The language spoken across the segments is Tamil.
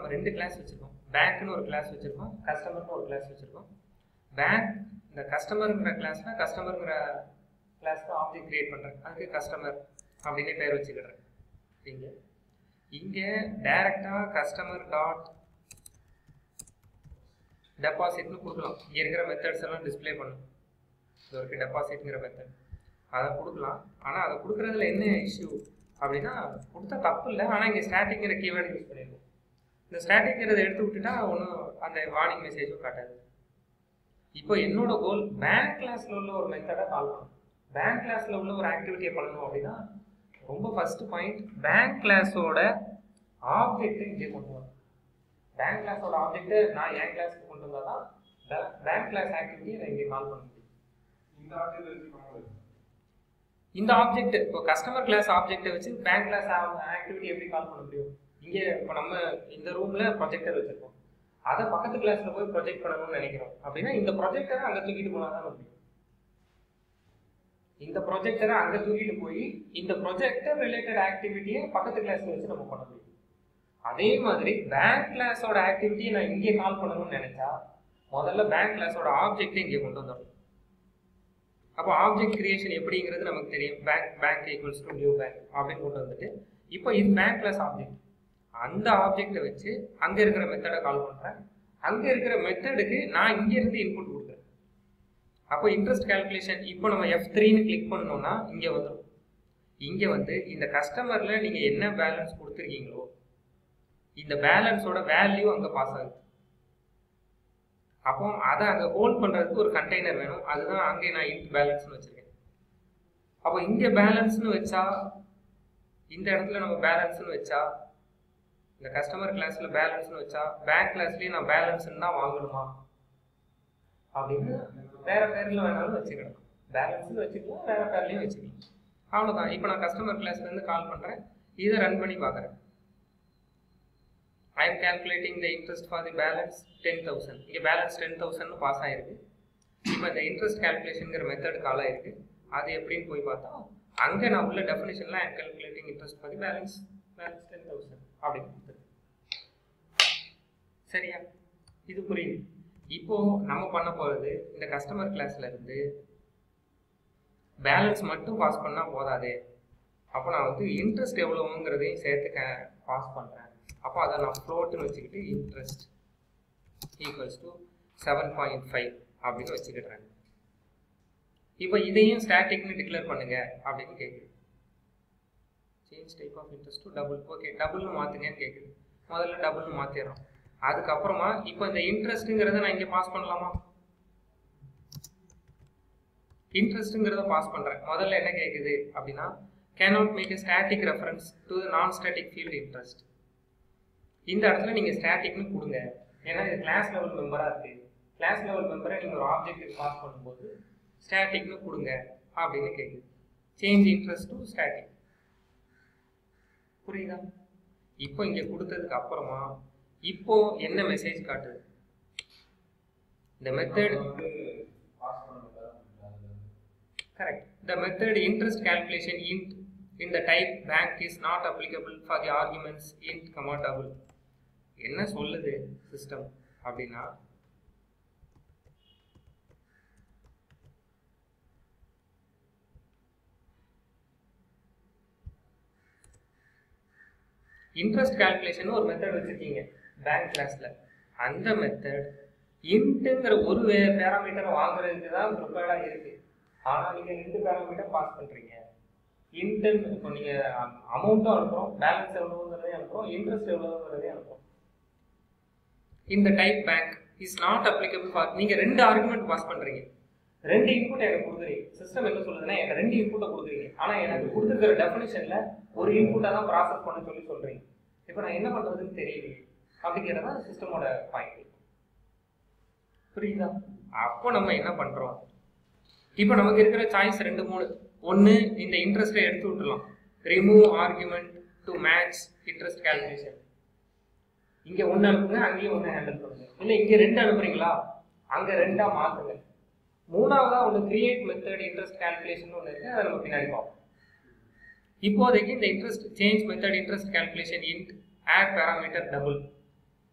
நம்ம ரெண்டு கிளாஸ் வச்சுருக்கோம் பேங்க்னு ஒரு கிளாஸ் வச்சுருக்கோம் கஸ்டமர்னு ஒரு கிளாஸ் வச்சுருக்கோம் பேங்க் இந்த கஸ்டமருங்கிற கிளாஸ்ல கஸ்டமருங்கிற கிளாஸ்க்கு ஆப்ஜெக்ட் கிரியேட் பண்ணுறேன் அதுக்கு கஸ்டமர் அப்படின்னு பேர் வச்சுக்கிறேன் இங்கே இங்கே டைரெக்டாக கஸ்டமர் டாட் டெபாசிட்னு கொடுக்கலாம் இங்கே இருக்கிற மெத்தட்ஸ் எல்லாம் டிஸ்ப்ளே பண்ணும் இது வரைக்கும் டெபாசிட்ங்கிற மெத்தட் அதை கொடுக்கலாம் ஆனால் அதை கொடுக்குறதுல என்ன இஷ்யூ அப்படின்னா கொடுத்தா தப்பு இல்லை ஆனால் இங்கே ஸ்டாட்டிங்கிற கீவேர்டு யூஸ் பண்ணியிருக்கோம் இந்த ஸ்டாட்டிங்கிறத எடுத்து விட்டுட்டா ஒன்றும் அந்த வார்னிங் மெசேஜும் காட்டாது இப்போ என்னோட கோல் பேங்க் கிளாஸில் உள்ள ஒரு மெத்தடை கால் பண்ணணும் பேங்க் கிளாஸில் உள்ள ஒரு ஆக்டிவிட்டியை பண்ணணும் அப்படின்னா ரொம்ப ஃபர்ஸ்ட் பாயிண்ட் பேங்க் கிளாஸோட ஆப்ஜெக்ட் இங்கே கொண்டு வரணும் பேங்க் கிளாஸோட ஆப்ஜெக்ட் நான் என் கிளாஸ்க்கு கொண்டு வந்தால் தான் பேங்க் கிளாஸ் ஆக்டிவிட்டியை நான் இங்கே கால் பண்ண முடியும் இந்த ஆப்ஜெக்ட் வச்சு பண்ண முடியாது இந்த ஆப்ஜெக்ட் இப்போ கஸ்டமர் கிளாஸ் ஆப்ஜெக்ட்டை வச்சு பேங்க் கிளாஸ் ஆக்டிவிட்டி எப்படி கால் பண்ண முடியும் இங்கே இப்போ நம்ம இந்த ரூம்ல ப்ரொஜெக்டர் வச்சிருக்கோம் அதை பக்கத்து கிளாஸ்ல போய் ப்ரொஜெக்ட் பண்ணணும்னு நினைக்கிறோம் அப்படின்னா இந்த ப்ரொஜெக்டரை அங்கே தூக்கிட்டு போனால் தான் முடியும் இந்த ப்ரொஜெக்டரை அங்கே தூக்கிட்டு போய் இந்த ப்ரொஜெக்டர் ரிலேட்டட் ஆக்டிவிட்டியை பக்கத்து கிளாஸ்ல வச்சு நம்ம பண்ண முடியும் அதே மாதிரி பேங்க் கிளாஸோட ஆக்டிவிட்டியை நான் இங்கே கால் பண்ணணும்னு நினைச்சா முதல்ல பேங்க் கிளாஸோட ஆப்ஜெக்டை இங்கே கொண்டு வந்துடணும் அப்போ ஆப்ஜெக்ட் கிரியேஷன் எப்படிங்கிறது நமக்கு தெரியும் bank bank equals to new bank அப்படின்னு கொண்டு வந்துட்டு இப்போ இது பேங்க் கிளாஸ் ஆப்ஜெக்ட் அந்த ஆப்ஜெக்டை வச்சு அங்கே இருக்கிற மெத்தடை கால் பண்ணுறேன் அங்கே இருக்கிற மெத்தடுக்கு நான் இங்கேருந்து இன்புட் கொடுக்குறேன் அப்போ இன்ட்ரெஸ்ட் கால்குலேஷன் இப்போ நம்ம எஃப் த்ரீன்னு கிளிக் பண்ணோம்னா இங்கே வந்துடும் இங்கே வந்து இந்த கஸ்டமரில் நீங்கள் என்ன பேலன்ஸ் கொடுத்துருக்கீங்களோ இந்த பேலன்ஸோட வேல்யூ அங்கே பாஸ் ஆகுது அப்போ அதை அங்கே ஹோல்ட் பண்ணுறதுக்கு ஒரு கண்டெய்னர் வேணும் அதுதான் அங்கே நான் இன்ட் பேலன்ஸ்னு வச்சுருக்கேன் அப்போ இங்கே பேலன்ஸ்னு வச்சா இந்த இடத்துல நம்ம பேலன்ஸ்னு வச்சா இந்த கஸ்டமர் கிளாஸில் பேலன்ஸ்னு வச்சா பேங்க் கிளாஸ்லேயே நான் பேலன்ஸ்னு தான் வாங்கணுமா அப்படின்னு வேற பேரில் வேணாலும் வச்சுக்கலாம் பேலன்ஸ்னு வச்சுக்கலாம் வேற பேர்லையும் வச்சுக்கலாம் அவ்வளோதான் இப்போ நான் கஸ்டமர் கிளாஸ்லேருந்து கால் பண்ணுறேன் இதை ரன் பண்ணி பார்க்குறேன் I am calculating the interest for the balance ten thousand இங்கே பேலன்ஸ் டென் தௌசண்ட் பாஸ் ஆயிருக்கு இப்போ இந்த இன்ட்ரெஸ்ட் கால்குலேஷனுங்கிற மெத்தட் கால் ஆயிருக்கு அது எப்படின்னு போய் பார்த்தா அங்கே நான் உள்ள டெஃபினேஷனில் I am calculating interest for the balance balance ten thousand அப்படின்னு கொடுத்துருக்கு சரியா இது புரியுது இப்போ நம்ம பண்ண போகிறது இந்த கஸ்டமர் கிளாஸ்ல இருந்து பேலன்ஸ் மட்டும் பாஸ் பண்ணால் போதாது அப்போ நான் வந்து இன்ட்ரெஸ்ட் எவ்வளோங்கிறதையும் சேர்த்து பாஸ் பண்ணுறேன் அப்போ அதை நான் ஃப்ளோட்டுன்னு வச்சுக்கிட்டு interest equals to seven point five அப்படின்னு வச்சுக்கிடுறேன் இப்போ இதையும் ஸ்டாட்டிக்னு டிக்ளேர் பண்ணுங்க அப்படின்னு கேட்குது change type of interest to double okay டபுள்னு மாற்றுங்கன்னு கேட்குது முதல்ல டபுள்னு மாற்றிடுறோம் அதுக்கப்புறமா இப்போ இந்த இன்ட்ரெஸ்ட்டுங்கிறத நான் இங்கே பாஸ் பண்ணலாமா இன்ட்ரெஸ்ட்டுங்கிறத பாஸ் பண்ணுறேன் முதல்ல என்ன கேட்குது அப்படின்னா cannot make a static reference to the non-static field interest இந்த இடத்துல நீங்கள் ஸ்டாட்டிக்னு கொடுங்க ஏன்னா இது கிளாஸ் லெவல் மெம்பராக இருக்கு கிளாஸ் லெவல் மெம்பரை நீங்கள் ஒரு ஆப்ஜெக்ட்டுக்கு பாஸ் பண்ணும்போது ஸ்டாட்டிக்னு கொடுங்க அப்படின்னு கேட்குது சேஞ்ச் இன்ட்ரெஸ்ட் டு ஸ்டாட்டிக் புரியுதா இப்போ இங்கே கொடுத்ததுக்கு அப்புறமா இப்போ என்ன மெசேஜ் காட்டுது இந்த மெத்தட் வந்து பாஸ் பண்ண method correct the method interest calculation int in the type bank is not applicable for the arguments int comma double என்ன சொல்லுது சிஸ்டம் அப்படின்னா இன்ட்ரெஸ்ட் கால்குலேஷன் ஒரு மெத்தட் வச்சிருக்கீங்க பேங்க் கிளாஸ்ல அந்த மெத்தட் இன்ட்டுங்கிற ஒரு பேராமீட்டரை வாங்குறதுக்கு தான் ப்ரிப்பேர்டாக இருக்கு ஆனால் நீங்கள் ரெண்டு பேராமீட்டர் பாஸ் பண்ணுறீங்க இன்ட்டுன்னு இப்போ நீங்கள் அமௌண்ட்டும் அனுப்புகிறோம் பேலன்ஸ் எவ்வளோங்கிறதையும் அனுப்புகிறோம் இன்ட்ரெஸ்ட் எவ்வளோங்கிறதையும் அனுப்புகிறோம் இந்த type bank is not applicable for நீங்கள் ரெண்டு ஆர்குமெண்ட் பாஸ் பண்ணுறீங்க ரெண்டு இன்புட் எனக்கு கொடுக்குறீங்க சிஸ்டம் என்ன சொல்லுதுன்னா எனக்கு ரெண்டு இன்புட்டை கொடுக்குறீங்க ஆனால் எனக்கு கொடுத்துருக்கிற டெஃபினேஷனில் ஒரு இன்புட்டை தான் ப்ராசஸ் பண்ண சொல்லி சொல்கிறீங்க இப்போ நான் என்ன பண்ணுறதுன்னு தெரியலையே அப்படிங்கிறதா சிஸ்டமோட பாயிண்ட் புரியுதா அப்போ நம்ம என்ன பண்ணுறோம் இப்போ நமக்கு இருக்கிற சாய்ஸ் ரெண்டு மூணு ஒன்று இந்த இன்ட்ரெஸ்ட்டை எடுத்து விட்டுலாம் remove argument to match interest calculation இங்கே ஒன்று அனுப்புங்க அங்கேயும் ஒன்று ஹேண்டில் பண்ணுங்க இல்லை இங்கே ரெண்டு அனுப்புறீங்களா அங்கே ரெண்டாக மாற்றுங்க மூணாவதா ஒன்று கிரியேட் மெத்தட் இன்ட்ரெஸ்ட் கால்குலேஷன் ஒன்று இருக்கு அதை நம்ம பின்னாடி பார்ப்போம் இப்போதைக்கு இந்த interest change method interest calculation int add parameter double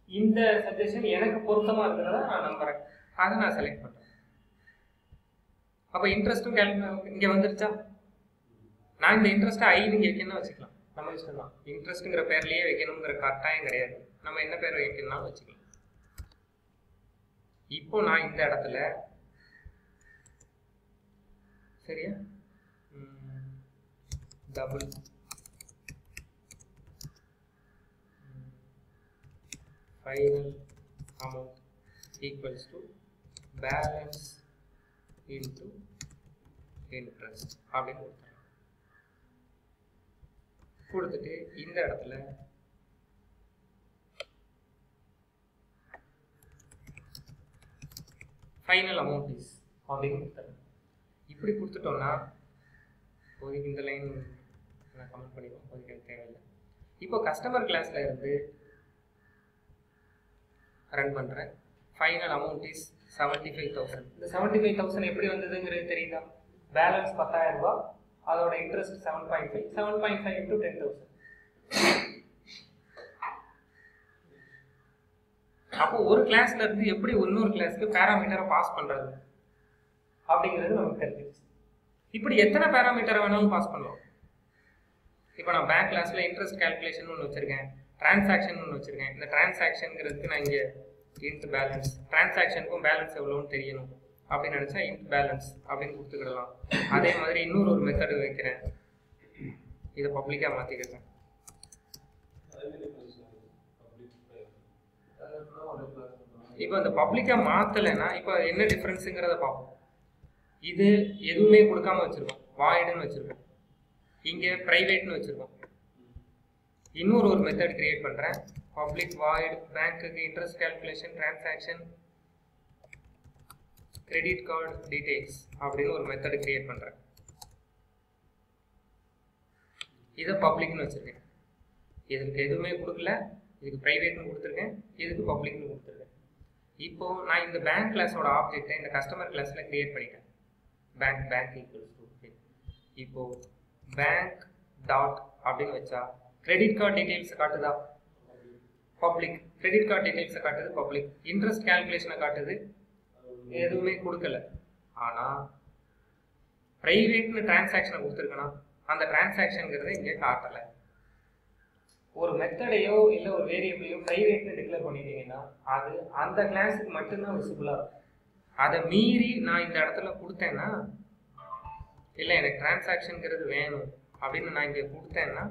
இந்த சஜஷன் எனக்கு பொருத்தமா இருக்கிறதா நான் நம்புறேன் அதை நான் செலக்ட் பண்றேன் அப்ப இன்ட்ரெஸ்ட்டும் இங்க வந்துருச்சா நான் இந்த இன்ட்ரெஸ்ட்டை ஐ நீங்க வைக்கணும்னு வச்சுக்கலாம் நம்ம இஷ்டம் தான் இன்ட்ரெஸ்ட்டுங்கிற பேர்லயே வைக்கணுங்கிற கட்டாயம் கிடையாது நம்ம என்ன பேர் வைக்கணும்னாலும் வச்சுக்கலாம் இப்போ நான் இந்த இடத்துல சரியா double final amount equals to balance into interest அப்படின்னு கொடுத்துறேன் கொடுத்துட்டு இந்த இடத்துல ஃபைனல் அமௌண்ட் இஸ் அப்படின்னு கொடுத்துறேன் இப்படி கொடுத்துட்டோம்னா இப்போதைக்கு இந்த லைன் நான் கமெண்ட் பண்ணிடுவோம் இப்போதைக்கு எனக்கு தேவையில்லை இப்போ கஸ்டமர் கிளாஸ்ல இருந்து ரன் பண்ணுறேன் final amount is seventy five thousand இந்த செவன்ட்டி ஃபைவ் தௌசண்ட் எப்படி வந்ததுங்கிறது தெரியுதா பேலன்ஸ் பத்தாயிரம் ரூபாய் அதோட interest seven point five seven point five to ten thousand அப்போ ஒரு கிளாஸ்ல இருந்து எப்படி இன்னொரு கிளாஸ்க்கு பேராமீட்டரை பாஸ் பண்றது அப்படிங்கிறது நமக்கு தெரிஞ்சிருச்சு இப்படி எத்தனை பேராமீட்டரை வேணாலும் பாஸ் பண்ணலாம் இப்போ நான் பேங்க் கிளாஸ்ல இன்ட்ரெஸ்ட் கால்குலேஷன் ஒன்று வச்சிருக்கேன் டிரான்சாக்ஷன் ஒன்று வச்சிருக்கேன் இந்த டிரான்சாக்ஷனுங்கிறதுக்கு நான் இங்கே இன்ட் பேலன்ஸ் டிரான்சாக்ஷனுக்கும் பேலன்ஸ் எவ்வளோன்னு தெரியணும் அப்படின்னு நினச்சா இன்ட் பேலன்ஸ் அப்படின்னு கொடுத்துக்கிடலாம் அதே மாதிரி இன்னொரு ஒரு மெத்தடு வைக்கிறேன் இதை பப்ளிக்காக மாற்றிக்கிறேன் இப்போ இந்த பப்ளிக்காக மாற்றலைன்னா இப்போ என்ன டிஃப்ரென்ஸுங்கிறத பார்ப்போம் இது எதுவுமே கொடுக்காம வச்சுருக்கோம் வாய்டுன்னு வச்சுருக்கோம் இங்கே ப்ரைவேட்னு வச்சுருக்கோம் இன்னொரு ஒரு மெத்தட் கிரியேட் பண்ணுறேன் பப்ளிக் வாய்டு பேங்க்குக்கு interest calculation transaction credit card details அப்படின்னு ஒரு மெத்தட் கிரியேட் பண்ணுறேன் இதை பப்ளிக்னு வச்சுருக்கேன் இதுக்கு எதுவுமே கொடுக்கல இதுக்கு ப்ரைவேட்னு கொடுத்துருக்கேன் இதுக்கு பப்ளிக்னு கொடுத்துருக்கேன் இப்போ நான் இந்த பேங்க் கிளாஸோட ஆப்ஜெக்டை இந்த கஸ்டமர் கிளாஸில் கிரியேட் பண்ணிட்டேன் பேங்க் பேங்க் ஈக்குவல்ஸ் டு இப்போ பேங்க் டாட் அப்படின்னு வச்சா கிரெடிட் கார்டு டீடைல்ஸ் காட்டுதா பப்ளிக் கிரெடிட் கார்டு டீடைல்ஸை காட்டுது பப்ளிக் இன்ட்ரெஸ்ட் கால்குலேஷனை காட்டுது எதுவுமே கொடுக்கல ஆனா பிரைவேட்னு டிரான்சாக்ஷனை கொடுத்துருக்கனா அந்த டிரான்சாக்ஷனுங்கிறத இங்கே காட்டலை ஒரு மெத்தடையோ இல்லை ஒரு வேரியபிளையோ பிரைவேட்னு டிக்ளேர் பண்ணிட்டீங்கன்னா அது அந்த கிளாஸுக்கு மட்டும்தான் விசிபிளாக இருக்கும் அதை மீறி நான் இந்த இடத்துல கொடுத்தேன்னா இல்லை எனக்கு டிரான்சாக்ஷனுங்கிறது வேணும் அப்படின்னு நான் இங்கே கொடுத்தேன்னா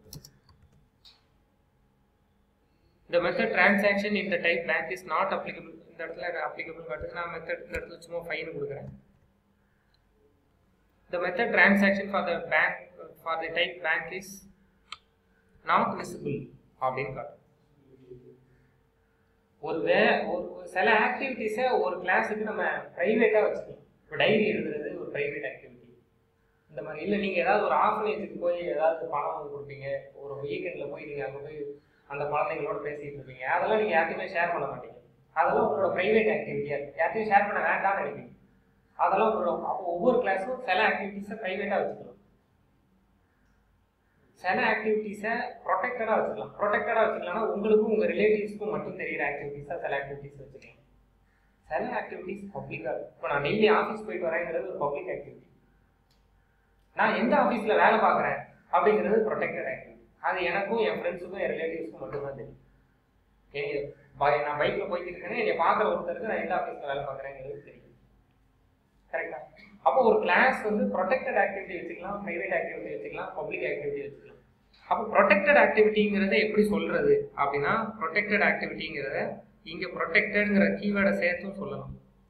இந்த மெத்தட் டிரான்சாக்ஷன் இந்த type bank is not applicable இந்த இடத்துல அப்ளிகபிள் காட்டுது நான் மெத்தட் இந்த இடத்துல சும்மா ஃபைன் கொடுக்குறேன் the method transaction for the bank for the type bank is not visible அப்படின்னு காட்டும் ஒரு வே ஒரு சில ஆக்டிவிட்டிஸை ஒரு கிளாஸுக்கு நம்ம ப்ரைவேட்டாக வச்சுக்கலாம் இப்போ டைரி எழுதுறது ஒரு ப்ரைவேட் ஆக்டிவிட்டி இந்த மாதிரி இல்லை நீங்கள் ஏதாவது ஒரு ஆர்ஃபனேஜுக்கு போய் ஏதாவது பணம் கொடுப்பீங்க ஒரு வீக்கெண்டில் போய் நீங்கள் அங்கே போய் அந்த குழந்தைங்களோட பேசிட்டு இருப்பீங்க அதெல்லாம் நீங்கள் யார்ட்டையுமே ஷேர் பண்ண மாட்டீங்க அதெல்லாம் உங்களோட ப்ரைவேட் ஆக்டிவிட்டியாக இருக்குது யார்ட்டையும் ஷேர் பண்ண வேண்டாம்னு நினைப்பீங்க அதெல்லாம் உங்களோட அப்போ ஒவ்வொரு கிளாஸும் சில ஆக்டிவிட்டீஸை ப்ரைவேட்டாக வச்சுக்கலாம் சில ஆக்டிவிட்டீஸை ப்ரொடெக்டடாக வச்சுக்கலாம் ப்ரொடெக்டடாக வச்சுக்கலாம்னா உங்களுக்கும் உங்கள் ரிலேட்டிவ்ஸ்க்கும் மட்டும் தெரியிற ஆக்டிவிட்டீஸாக சில ஆக்டிவிட்டீஸ் வச்சுக்கலாம் சில ஆக்டிவிட்டீஸ் பப்ளிக்காக இப்போ நான் டெய்லி ஆஃபீஸ் போயிட்டு வரேங்கிறது ஒரு பப்ளிக் ஆக்டிவிட்டி நான் எந்த ஆஃபீஸில் வேலை பார்க்குறேன் அப்படிங்கிறது ப்ரொடெக்டட் ஆக்டிவிட்டி அது எனக்கும் என் ஃப்ரெண்ட்ஸுக்கும் என் ரிலேட்டிவ்ஸ்க்கும் மட்டும்தான் தெரியும் என்னைய பை- நான் பைக்கில் போய்கிட்டு இருக்கேன்னா என்னை பார்க்குற ஒருத்தருக்கு நான் எந்த ஆஃபீஸில் வேலை பார்க்குறேங்கிறது தெரியும் கரெக்டா அப்போ ஒரு கிளாஸ் வந்து ப்ரொடெக்டட் ஆக்டிவிட்டி வச்சுக்கலாம் ப்ரைவேட் ஆக்டிவிட்டி வச்சுக்கலாம் பப்ளிக் ஆக்டிவிட்டி வச்சுக்கலாம் அப்போ ப்ரொடெக்டட் ஆக்டிவிட்டிங்கிறத எப்படி சொல்றது அப்படின்னா ப்ரொடெக்டட் ஆக்டிவிட்டிங்கிறத இங்க ப்ரொடெக்டட்ங்கிற கீவேர்டை சேர்த்தும் சொல்லலாம்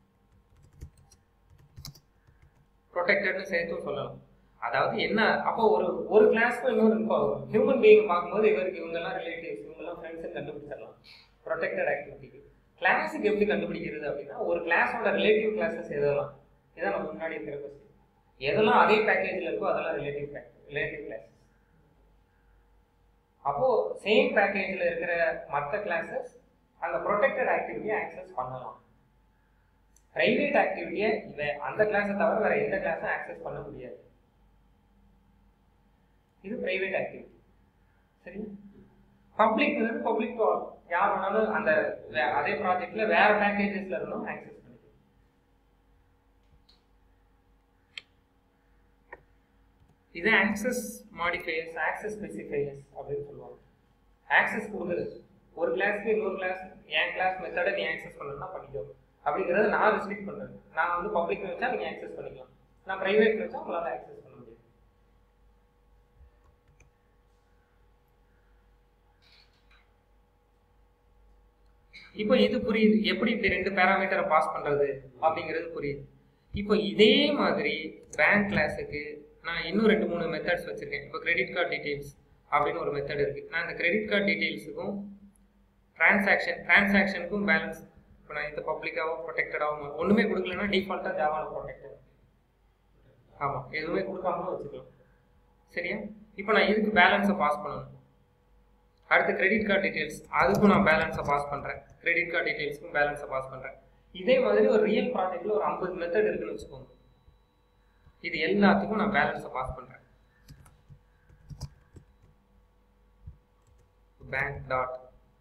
ப்ரொடெக்டட்னு சேர்த்தும் சொல்லலாம் அதாவது என்ன அப்போ ஒரு ஒரு கிளாஸ்க்கு இன்னொரு இப்போ ஹியூமன் பீயிங் பார்க்கும்போது இவருக்கு இவங்கெல்லாம் ரிலேட்டிவ்ஸ் இவங்கெல்லாம் ஃப்ரெண்ட்ஸ் கண்டுபிடிச்சிடலாம் ப்ரொடெக்டட் ஆக்டிவிட்டி கிளாஸுக்கு எப்படி கண்டுபிடிக்கிறது அப்படின்னா ஒரு கிளாஸோட ரிலேட்டிவ் கிளாஸஸ் எதெல்லாம் இதான் நம்ம முன்னாடி இருக்கிற கொஸ்டின் எதெல்லாம் அதே பேக்கேஜில் இருக்கோ அதெல்லாம் ரிலேட்டிவ் ரிலேட்டிவ் கிளாஸஸ் அப்போ சேம் பேக்கேஜில் இருக்கிற மற்ற கிளாஸஸ் அந்த ப்ரொடெக்டட் ஆக்டிவிட்டியை ஆக்சஸ் பண்ணலாம் பிரைவேட் ஆக்டிவிட்டியை இவன் அந்த கிளாஸை தவிர வேற எந்த கிளாஸும் ஆக்சஸ் பண்ண முடியாது இது பிரைவேட் ஆக்டிவிட்டி சரி பப்ளிக்ங்கிறது பப்ளிக் டு ஆல் யார் வேணாலும் அந்த வே- அதே ப்ராஜெக்ட்ல வேற பேக்கேஜஸ்ல இருந்தும் ஆக்சஸ் பண்ணிக்கலாம் இது ஆக்சஸ் மாடிஃபையர்ஸ் ஆக்சஸ் ஸ்பெசிஃபையர்ஸ் அப்படின்னு சொல்லுவாங்க ஆக்சஸ் கொடுக்குறது ஒரு கிளாஸ்க்கு இன்னொரு கிளாஸ் என் கிளாஸ் மெத்தடை நீ ஆக்சஸ் பண்ணணும்னா பண்ணிக்கோ அப்படிங்கிறத நான் ரெஸ்ட்ரிக்ட் பண்றேன் நான் வந்து பப்ளிக் வச்சா நீங்க ஆக்சஸ் பண்ணிக்கலாம் நான் பிரைவேட் வச்சா உங்களால ஆக்சஸ் பண்ண முடியாது இப்போ இது புரியுது எப்படி இப்படி ரெண்டு பேராமீட்டரை பாஸ் பண்றது அப்படிங்கிறது புரியுது இப்போ இதே மாதிரி பேங்க் கிளாஸுக்கு நான் இன்னும் ரெண்டு மூணு மெத்தட்ஸ் வச்சிருக்கேன் இப்போ கிரெடிட் கார்டு டீடைல்ஸ் அப்படின்னு ஒரு மெத்தட் இருக்கு நான் இந்த கிரெடிட் கார்டு டீடைல்ஸுக்கும் டிரான்சாக்ஷன் டிரான்சாக்ஷனுக்கும் பேலன்ஸ் இப்போ நான் இந்த பப்ளிக்காவோ ப்ரொடெக்டடாகவும் ஒன்றுமே கொடுக்கலன்னா டிஃபால்ட்டாக ஜாவாவில் ப்ரொடெக்டட் ஆமாம் எதுவுமே கொடுக்காமலும் வச்சுக்கலாம் சரியா இப்போ நான் இதுக்கு பேலன்ஸை பாஸ் பண்ணணும் அடுத்து கிரெடிட் கார்டு டீடைல்ஸ் அதுக்கும் நான் பேலன்ஸை பாஸ் பண்ணுறேன் கிரெடிட் கார்டு டீடைல்ஸ்க்கும் பேலன்ஸை பாஸ் பண்ணுறேன் இதே மாதிரி ஒரு ரியல் ப்ராஜெக்ட்ல ஒரு ஐம்பது மெத்தட் இருக்குன்னு வச்சுக்கோங்க இது எல்லாத்துக்கும் நான் பேலன்ஸை பாஸ் பண்ணுறேன் bank dot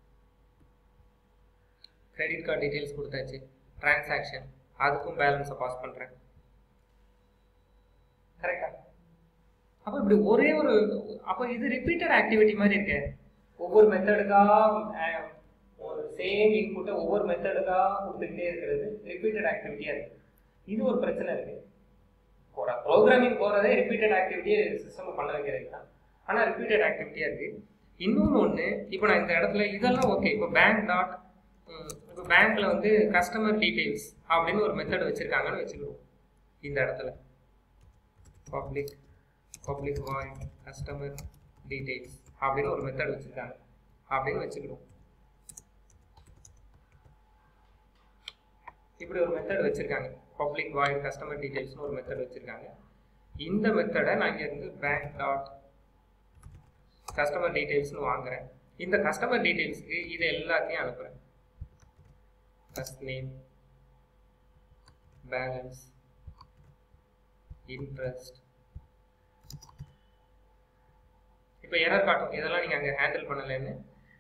credit card details கொடுத்தாச்சு டிரான்சாக்ஷன் அதுக்கும் பேலன்ஸை பாஸ் பண்ணுறேன் கரெக்டா அப்போ இப்படி ஒரே ஒரு அப்போ இது ரிப்பீட்டட் ஆக்டிவிட்டி மாதிரி இருக்கு ஒவ்வொரு மெத்தடுக்கா ஒரு சேம் இன்புட்டை ஒவ்வொரு மெத்தடுக்கா கொடுத்துக்கிட்டே இருக்கிறது ரிப்பீட்டட் ஆக்டிவிட்டியா இருக்கு இது ஒரு பிரச்சனை இருக்கு ஒரு ப்ரோக்ராமிங் போறதே ரிப்பீட்டட் ஆக்டிவிட்டியை சிஸ்டம் பண்ண வைக்கிறது தான் ஆனால் ரிப்பீட்டட் ஆக்டிவிட்டியா இருக்கு இன்னொன்று ஒன்று இப்போ நான் இந்த இடத்துல இதெல்லாம் ஓகே இப்போ பேங்க் டாட் இப்போ பேங்க்ல வந்து கஸ்டமர் டீடைல்ஸ் அப்படின்னு ஒரு மெத்தட் வச்சிருக்காங்கன்னு வச்சுக்கிடுவோம் இந்த இடத்துல public public void customer details அப்படின்னு ஒரு மெத்தட் வச்சுருக்காங்க அப்படின்னு வச்சுக்கிடுவோம் இப்படி ஒரு மெத்தட் வச்சுருக்காங்க பப்ளிக் வாய்ட் கஸ்டமர் டீடைல்ஸ்னு ஒரு மெத்தட் வச்சுருக்காங்க இந்த மெத்தடை நான் இங்கேருந்து பேங்க் டாட் கஸ்டமர் டீடைல்ஸ்னு வாங்குறேன் இந்த கஸ்டமர் டீடைல்ஸ்க்கு இது எல்லாத்தையும் அனுப்புகிறேன் ஃபர்ஸ்ட் நேம் பேலன்ஸ் இன்ட்ரெஸ்ட் இப்போ எரர் காட்டும் இதெல்லாம் நீங்கள் அங்கே ஹேண்டில் பண்ணலைன்னு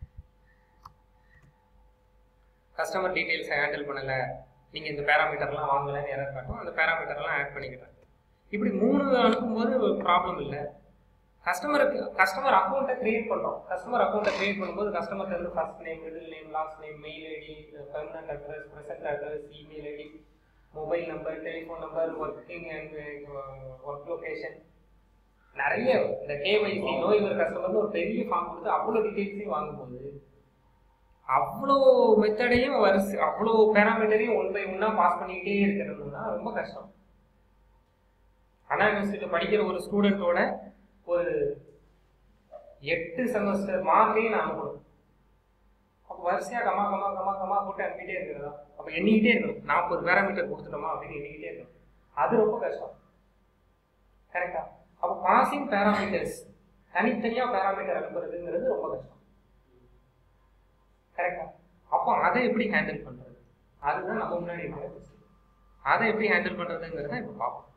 கஸ்டமர் டீட்டெயில்ஸை ஹேண்டில் பண்ணலை நீங்கள் இந்த பேராமீட்டர்லாம் வாங்கலைன்னு எரர் காட்டும் அந்த பேராமீட்டர்லாம் ஆட் பண்ணிக்கிட்டேன் இப்படி மூணு அனுப்பும்போது ப்ராப்ளம் இல்லை கஸ்டமருக்கு கஸ்டமர் அக்கௌண்ட்டை கிரியேட் பண்ணுறோம் கஸ்டமர் அக்கௌண்ட்டை கிரியேட் பண்ணும்போது கஸ்டமர்க்கு வந்து first name middle name last name mail ID permanent address present address email ID mobile number telephone number working and work location நிறைய இந்த கேஒய்சி நோய் ஒரு கஸ்டமர்னு ஒரு பெரிய ஃபார்ம் கொடுத்து அவ்வளோ டீட்டெயில்ஸையும் வாங்கும்போது அவ்வளோ மெத்தடையும் வரிசை அவ்வளோ பேராமீட்டரையும் ஒன் பை ஒன்னாக பாஸ் பண்ணிக்கிட்டே இருக்கிறதுனா ரொம்ப கஷ்டம் அண்ணா யூனிவர்சிட்டியில் படிக்கிற ஒரு ஸ்டூடெண்ட்டோட ஒரு எட்டு செமஸ்டர் மார்க்கையும் நான் அனுப்பணும் அப்போ வரிசையாக கமா கமா கமா கமா போட்டு அனுப்பிட்டே இருக்கிறதா அப்போ எண்ணிக்கிட்டே இருக்கணும் நாற்பது பேராமீட்டர் கொடுத்துட்டோமா அப்படின்னு எண்ணிக்கிட்டே இருக்கணும் அது ரொம்ப கஷ்டம் கரெக்டா அப்போ பாசிங் பேராமீட்டர்ஸ் தனித்தனியாக பேராமீட்டர் அனுப்புறதுங்கிறது ரொம்ப கஷ்டம் கரெக்டா அப்போ அதை எப்படி ஹேண்டில் பண்ணுறது அதுதான் நம்ம முன்னாடி இருக்கிற question. அதை எப்படி ஹேண்டில் பண்ணுறதுங்கிறத இப்போ பார்ப்போம்